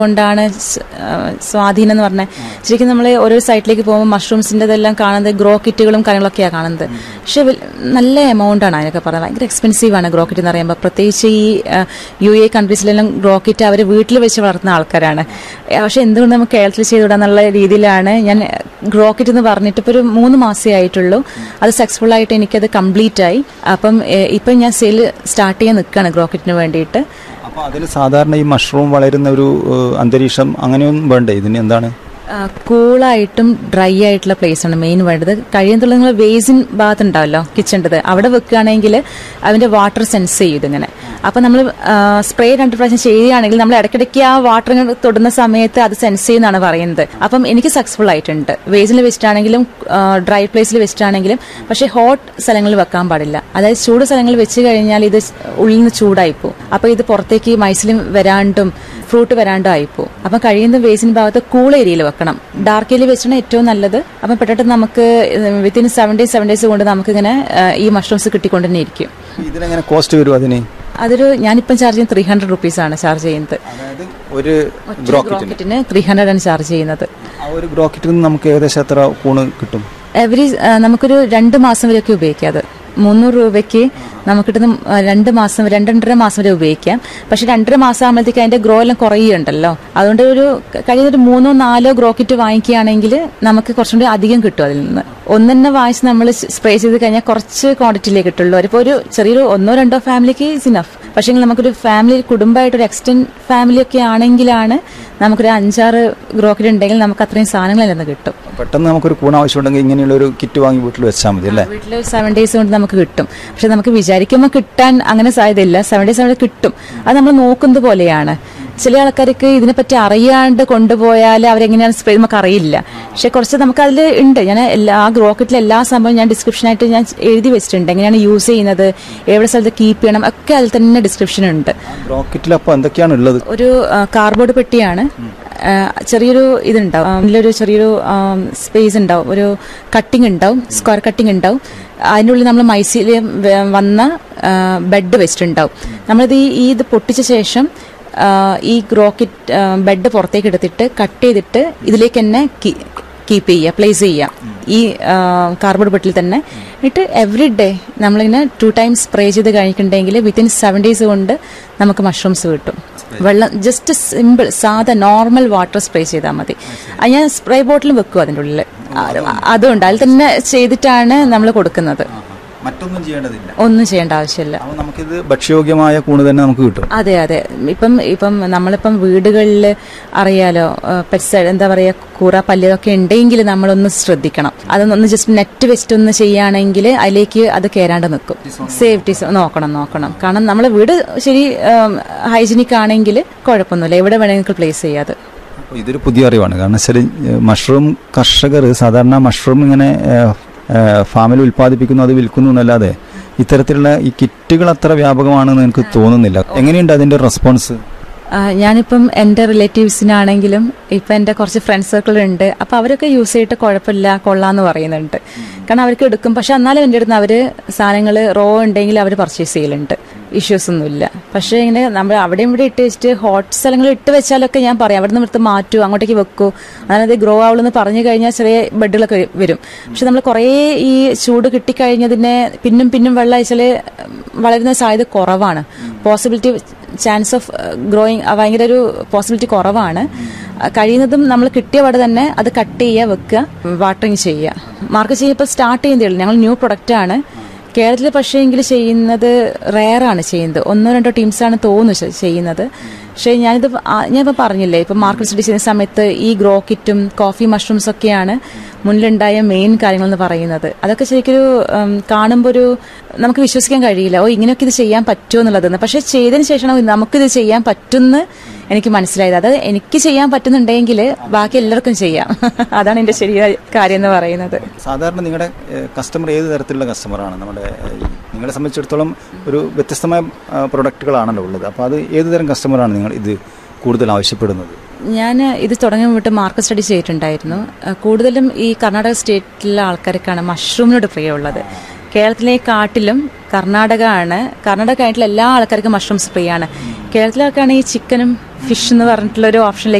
കൊണ്ടാണ് സ്- ആ, സ്വാധീനം എന്ന് പറഞ്ഞാൽ ശരിക്കും നമ്മൾ ഓരോ സൈറ്റിലേക്ക് പോകുമ്പോൾ മഷ്റൂംസിൻ്റെ ഇതെല്ലാം കാണുന്നത് ഗ്രോ കിറ്റുകളും കാര്യങ്ങളൊക്കെയാണ് കാണുന്നത് പക്ഷെ വൽ- നല്ല എമൗണ്ട് ആണ് അതിനൊക്കെ പറയുന്നത് ഭയങ്കര എക്സ്പെൻസീവ് ആണ് ഗ്രോ കിറ്റ് എന്ന് പറയുമ്പോൾ പ്രത്യേകിച്ച് ഈ യു എ കൺട്രീസിലെല്ലാം ഗ്രോ കിറ്റ് അവർ വീട്ടിൽ വെച്ച് വളർത്തുന്ന ആൾക്കാരാണ് ഏ, പക്ഷെ എന്തുകൊണ്ട് നമുക്ക് കേരളത്തിൽ ചെയ്തുവിടാന്നുള്ള രീതിയിലാണ് ഞാൻ ഗ്രോ കിറ്റ് എന്ന് പറഞ്ഞിട്ട് ഇപ്പോൾ ഒരു മൂന്ന് മാസമേ ആയിട്ടുള്ളൂ അത് സക്സസ്ഫുൾ ആയിട്ട് എനിക്കത് കംപ്ലീറ്റ് ആയി അപ്പം ഏ, ഇപ്പം ഞാൻ സെയിൽ സ്റ്റാർട്ട് ചെയ്യാൻ നിൽക്കുകയാണ് ഗ്രോ കിറ്റിന് വേണ്ടിയിട്ട് അപ്പോൾ അതിന് സാധാരണ ഈ മഷ്റൂം വളരുന്ന ഒരു ഏഹ്, അന്തരീക്ഷം അങ്ങനെയൊന്നും വേണ്ടേ ഇതിന് എന്താണ് കൂളായിട്ടും ഡ്രൈ ആയിട്ടുള്ള പ്ലേസ് ആണ് മെയിൻ വേണ്ടത് കഴിയുന്നുള്ള നിങ്ങൾ വേസിൻ ഭാഗത്ത് ഉണ്ടാവല്ലോ കിച്ചൻ്റെത് അവിടെ വെക്കുകയാണെങ്കിൽ അതിന്റെ വാട്ടർ സെൻസ് ചെയ്യും ഇതിങ്ങനെ അപ്പൊ നമ്മൾ സ്പ്രേ രണ്ട് പ്രാവശ്യം ചെയ്യുകയാണെങ്കിൽ നമ്മൾ ഇടയ്ക്കിടയ്ക്ക് ആ വാട്ടർ തൊടുന്ന സമയത്ത് അത് സെൻസ് ചെയ്യുന്നതാണ് പറയുന്നത് അപ്പം എനിക്ക് സക്സസ്ഫുൾ ആയിട്ടുണ്ട് വേസിൽ വെച്ചിട്ടാണെങ്കിലും ഡ്രൈ പ്ലേസിൽ വെച്ചിട്ടാണെങ്കിലും പക്ഷേ ഹോട്ട് സ്ഥലങ്ങളിൽ വെക്കാൻ പാടില്ല അതായത് ചൂട് സ്ഥലങ്ങളിൽ വെച്ച് കഴിഞ്ഞാൽ ഇത് ഉള്ളിൽ നിന്ന് ചൂടായി പോകും അപ്പൊ ഇത് പുറത്തേക്ക് മൈസിലും വരാണ്ടും ഫ്രൂട്ട് വരാണ്ടും ആയിപ്പോ അപ്പം കഴിയുന്ന വേസിൻ ഭാഗത്ത് കൂൾ ഏരിയയിൽ വെക്കണം ഡാർക്ക് ഏരിയയിൽ വെച്ചാണ് ഏറ്റവും നല്ലത് അപ്പം പെട്ടെന്ന് നമുക്ക് within seven days seven days കൊണ്ട് നമുക്കിങ്ങനെ ആ, ഈ മഷ്റൂംസ് കിട്ടിക്കൊണ്ട് തന്നെ ഇരിക്കും ഇതിനെങ്ങനെ കോസ്റ്റ് വരും അതിന് അതൊരു ഞാനിപ്പം ചാർജ് ചെയ്യുന്നത് ത്രീ ഹൺഡ്രഡ് റുപ്പീസ് ആണ് ചാർജ് ചെയ്യുന്നത് അതായത് ഒരു ബ്രോക്കറ്റിന് റോക്കറ്റിന് ത്രീ ഹൺഡ്രഡ് ആണ് ചാർജ് ചെയ്യുന്നത് ആ ഒരു ബ്രോക്കറ്റിൽ നിന്ന് നമുക്ക് ഏകദേശം എത്ര കൂണ് കിട്ടും എവറി നമുക്കൊരു രണ്ട് മാസം വരെയൊക്കെ ഉപയോഗിക്കാം അത് മുന്നൂറ് രൂപയ്ക്ക് നമുക്ക് കിട്ടുന്ന ആ, രണ്ട് മാസം രണ്ട് രണ്ടര മാസം വരെ ഉപയോഗിക്കാം പക്ഷെ രണ്ടര മാസം ആകുമ്പോഴത്തേക്ക് അതിന്റെ ഗ്രോ എല്ലാം കുറയുണ്ടല്ലോ അതുകൊണ്ട് ഒരു കഴിയുന്ന ഒരു മൂന്നോ നാലോ ഗ്രോ കിറ്റ് വാങ്ങിക്കുകയാണെങ്കിൽ നമുക്ക് കുറച്ചും കൂടി അധികം കിട്ടും അതിൽ നിന്ന് ഒന്നെന്നെ വാങ്ങിച്ച് നമ്മൾ സ്പ്രേ ചെയ്ത് കഴിഞ്ഞാൽ കുറച്ച് ക്വാണ്ടിറ്റിയിലേ കിട്ടുള്ളൂ അതിപ്പോൾ ഒരു ചെറിയൊരു ഒന്നോ രണ്ടോ ഫാമിലിക്ക് ഇസ് ഇനഫ് പക്ഷേ നമുക്കൊരു ഫാമിലി കുടുംബമായിട്ട് ഒരു എക്സ്റ്റെൻഡ് ഫാമിലി ഒക്കെ ആണെങ്കിലാണ് നമുക്കൊരു അഞ്ചാറ് ഗ്രോ കിറ്റ് ഉണ്ടെങ്കിൽ നമുക്ക് അത്രയും സാധനങ്ങളെല്ലാം നിന്ന് കിട്ടും പെട്ടെന്ന് നമുക്കൊരു കൂൺ ആവശ്യമുണ്ടെങ്കിൽ ഇങ്ങനെയുള്ള ഒരു കിറ്റ് വാങ്ങി വീട്ടിൽ വെച്ചാൽ മതി അല്ലേ വീട്ടിൽ സെവൻ ഡേയ്സ് കൊണ്ട് നമുക്ക് കിട്ടും പക്ഷെ നമുക്ക് വിചാരിക്കുമ്പോൾ കിട്ടാൻ അങ്ങനെ സാധ്യതയില്ല സെവൻ ഡേയ്സ് അവിടെ കിട്ടും അത് നമ്മൾ നോക്കുന്നത് പോലെയാണ് ചില ആൾക്കാർക്ക് ഇതിനെപ്പറ്റി അറിയാണ്ട് കൊണ്ടുപോയാൽ അവരെങ്ങനെയാണ് സ്പ്രേ നമുക്ക് അറിയില്ല പക്ഷെ കുറച്ച് നമുക്ക് അതിൽ ഉണ്ട് ഞാൻ എല്ലാ ആ ഗ്രോക്കറ്റിലെ എല്ലാ സംഭവം ഞാൻ ഡിസ്ക്രിപ്ഷനായിട്ട് ഞാൻ എഴുതി വെച്ചിട്ടുണ്ട് എങ്ങനെയാണ് യൂസ് ചെയ്യുന്നത് എവിടെ സ്ഥലത്ത് കീപ്പ് ചെയ്യണം ഒക്കെ അതിൽ തന്നെ ഡിസ്ക്രിപ്ഷൻ ഉണ്ട് ബ്രോക്കറ്റിൽ അപ്പോൾ എന്തൊക്കെയാണ് ഉള്ളത് ഒരു കാർഡ്ബോർഡ് പെട്ടിയാണ് ആ, ചെറിയൊരു ഇതുണ്ടാവും ആ, അതിലൊരു ചെറിയൊരു സ്പേസ് ഉണ്ടാവും ഒരു കട്ടിംഗ് ഉണ്ടാവും സ്ക്വയർ കട്ടിംഗ് ഉണ്ടാവും അതിനുള്ളിൽ നമ്മൾ മൈസിൽ വന്ന ബെഡ് വെച്ചിട്ടുണ്ടാവും നമ്മളിത് ഈ ഈ ഇത് പൊട്ടിച്ച ശേഷം ആ, ഈ ഗ്രോക്കറ്റ് ബെഡ് പുറത്തേക്ക് എടുത്തിട്ട് കട്ട് ചെയ്തിട്ട് ഇതിലേക്ക് തന്നെ കീപ്പ് ചെയ്യുക പ്ലേസ് ചെയ്യുക ഈ കാർബോർഡ് ബെട്ടിൽ തന്നെ എന്നിട്ട് എവറി ഡേ നമ്മളിങ്ങനെ ടു ടൈംസ് സ്പ്രേ ചെയ്ത് കഴിഞ്ഞിട്ടുണ്ടെങ്കിൽ വിത്തിൻ സെവൻ ഡേയ്സ് കൊണ്ട് നമുക്ക് മഷ്റൂംസ് കിട്ടും വെള്ളം ജസ്റ്റ് സിമ്പിൾ സാധാ നോർമൽ വാട്ടർ സ്പ്രേ ചെയ്താൽ മതി അത് ഞാൻ സ്പ്രേ ബോട്ടിൽ വെക്കും അതിൻ്റെ ഉള്ളിൽ അതുകൊണ്ട് അതിൽ തന്നെ ചെയ്തിട്ടാണ് നമ്മൾ കൊടുക്കുന്നത് മറ്റൊന്നും ചെയ്യേണ്ടതില്ല ഒന്നും ചെയ്യേണ്ട ആവശ്യമില്ല അപ്പോൾ നമുക്കിത് ഭക്ഷ്യയോഗ്യമായ കൂണ് തന്നെ നമുക്ക് കിട്ടും അതെ അതെ ഇപ്പം ഇപ്പം നമ്മളിപ്പം വീടുകളിൽ അറിയാലോ പെറ്റ്സ് എന്താ പറയാ കൂറ പല്ലതൊക്കെ ഉണ്ടെങ്കിൽ നമ്മളൊന്ന് ശ്രദ്ധിക്കണം അതൊന്ന് ജസ്റ്റ് നെറ്റ് വെച്ചിട്ട് ഒന്ന് ചെയ്യുകയാണെങ്കിൽ അതിലേക്ക് അത് കയറാണ്ട് നിൽക്കും സേഫ്റ്റി നോക്കണം നോക്കണം കാരണം നമ്മൾ വീട് ശരി ഹൈജീനിക് ആണെങ്കിൽ കുഴപ്പമൊന്നുമില്ല എവിടെ വേണമെങ്കിൽ പ്ലേസ് ചെയ്യാതെ അപ്പോൾ ഇതൊരു പുതിയ അറിവാണ് കാരണം വെച്ചാൽ മഷ്റൂം കർഷകർ സാധാരണ മഷ്റൂം ഇങ്ങനെ ഏഹ്, ഏഹ്, ഫാമിൽ ഉൽപ്പാദിപ്പിക്കുന്നു അത് വിൽക്കുന്നു എന്നല്ലാതെ ഇത്തരത്തിലുള്ള ഈ കിറ്റുകൾ അത്ര വ്യാപകമാണെന്ന് എനിക്ക് തോന്നുന്നില്ല എങ്ങനെയുണ്ട് അതിന്റെ റെസ്പോൺസ് ആ, ഞാനിപ്പം എൻ്റെ റിലേറ്റീവ്സിനാണെങ്കിലും ഇപ്പം എൻ്റെ കുറച്ച് ഫ്രണ്ട് സർക്കിൾ ഉണ്ട് അപ്പോൾ അവരൊക്കെ യൂസ് ചെയ്തിട്ട് കുഴപ്പമില്ല കൊള്ളാന്ന് പറയുന്നുണ്ട് കാരണം അവർക്ക് എടുക്കും പക്ഷെ എന്നാലും എൻ്റെ അടുത്ത് അവർ സാധനങ്ങൾ റോ ഉണ്ടെങ്കിൽ അവർ പർച്ചേസ് ചെയ്യലുണ്ട് ഇഷ്യൂസ് ഒന്നുമില്ല പക്ഷേ ഇങ്ങനെ നമ്മൾ അവിടെയും ഇവിടെ ഇട്ട് വെച്ചിട്ട് ഹോട്ട് സ്ഥലങ്ങളിൽ ഇട്ട് വെച്ചാലൊക്കെ ഞാൻ പറയാം അവിടെ നിന്ന് എടുത്ത് മാറ്റൂ അങ്ങോട്ടേക്ക് വെക്കൂ അതായത് ഗ്രോ ആവുള്ളെന്ന് പറഞ്ഞു കഴിഞ്ഞാൽ ചെറിയ ബെഡുകളൊക്കെ വരും പക്ഷെ നമ്മൾ കുറേ ഈ ചൂട് കിട്ടിക്കഴിഞ്ഞതിനെ പിന്നും പിന്നും വെള്ളം അയച്ചാൽ വളരുന്ന സാധ്യത കുറവാണ് പോസിബിലിറ്റി ചാൻസ് ഓഫ് ഗ്രോയിങ് ഭയങ്കര ഒരു പോസിബിലിറ്റി കുറവാണ് ആ, കഴിയുന്നതും നമ്മൾ കിട്ടിയ പാടെ തന്നെ അത് കട്ട് ചെയ്യുക വെക്കുക വാട്ടറിങ് ചെയ്യുക മാർക്ക് ചെയ്യുമ്പോൾ സ്റ്റാർട്ട് ചെയ്യുന്നതേ ഉള്ളൂ ഞങ്ങൾ ന്യൂ പ്രൊഡക്റ്റ് ആണ് കേരളത്തിൽ പക്ഷേ എങ്കിൽ ചെയ്യുന്നത് റെയറാണ് ചെയ്യുന്നത് ഒന്നോ രണ്ടോ ടീംസാണ് തോന്നുന്നു ചെ- ചെയ്യുന്നത് പക്ഷേ ഞാനിത് ആ- ഞാനിപ്പോൾ പറഞ്ഞില്ലേ ഇപ്പം മാർക്കറ്റ് സ്റ്റഡി ചെയ്യുന്ന സമയത്ത് ഈ ഗ്രോ കിറ്റും കോഫി മഷ്റൂംസ് ഒക്കെയാണ് മുന്നിലുണ്ടായ മെയിൻ കാര്യങ്ങൾ എന്ന് പറയുന്നത് അതൊക്കെ ശരിക്കൊരു കാണുമ്പോൾ ഒരു നമുക്ക് വിശ്വസിക്കാൻ കഴിയില്ല ഓ ഇങ്ങനെയൊക്കെ ഇത് ചെയ്യാൻ പറ്റുമോ എന്നുള്ളത് പക്ഷേ ചെയ്തതിന് ശേഷമാണ് നമുക്കിത് ചെയ്യാൻ പറ്റുമെന്ന് എനിക്ക് മനസ്സിലായത് അത് എനിക്ക് ചെയ്യാൻ പറ്റുന്നുണ്ടെങ്കിൽ ബാക്കി എല്ലാവർക്കും ചെയ്യാം അതാണ് എൻ്റെ ശരിയായ കാര്യം എന്ന് പറയുന്നത് സാധാരണ നിങ്ങളുടെ കസ്റ്റമർ ഏത് തരത്തിലുള്ള കസ്റ്റമറാണ് നമ്മുടെ ഏഹ്, ഈ നിങ്ങളെ സംബന്ധിച്ചിടത്തോളം ഒരു വ്യത്യസ്തമായ ആ, പ്രൊഡക്റ്റുകളാണല്ലോ ഉള്ളത് അപ്പോൾ അത് ഏത് തരം കസ്റ്റമറാണ് നിങ്ങൾ ഇത് കൂടുതൽ ആവശ്യപ്പെടുന്നത് ഞാൻ ഇത് തുടങ്ങി വിട്ട് മാർക്കറ്റ് സ്റ്റഡി ചെയ്തിട്ടുണ്ടായിരുന്നു അഹ് കൂടുതലും ഈ കർണാടക സ്റ്റേറ്റിലെ ആൾക്കാർക്കാണ് മഷ്റൂമിനോട് പ്രിയമുള്ളത് കേരളത്തിലെ കാട്ടിലും കർണാടക ആണ് കർണാടക ആയിട്ടുള്ള എല്ലാ ആൾക്കാർക്കും മഷ്റൂംസ് പ്രിയമാണ് കേരളത്തിലൊക്കെയാണ് ഈ ചിക്കനും ഫിഷ് എന്ന് പറഞ്ഞിട്ടുള്ള ഒരു ഓപ്ഷനിലേക്ക്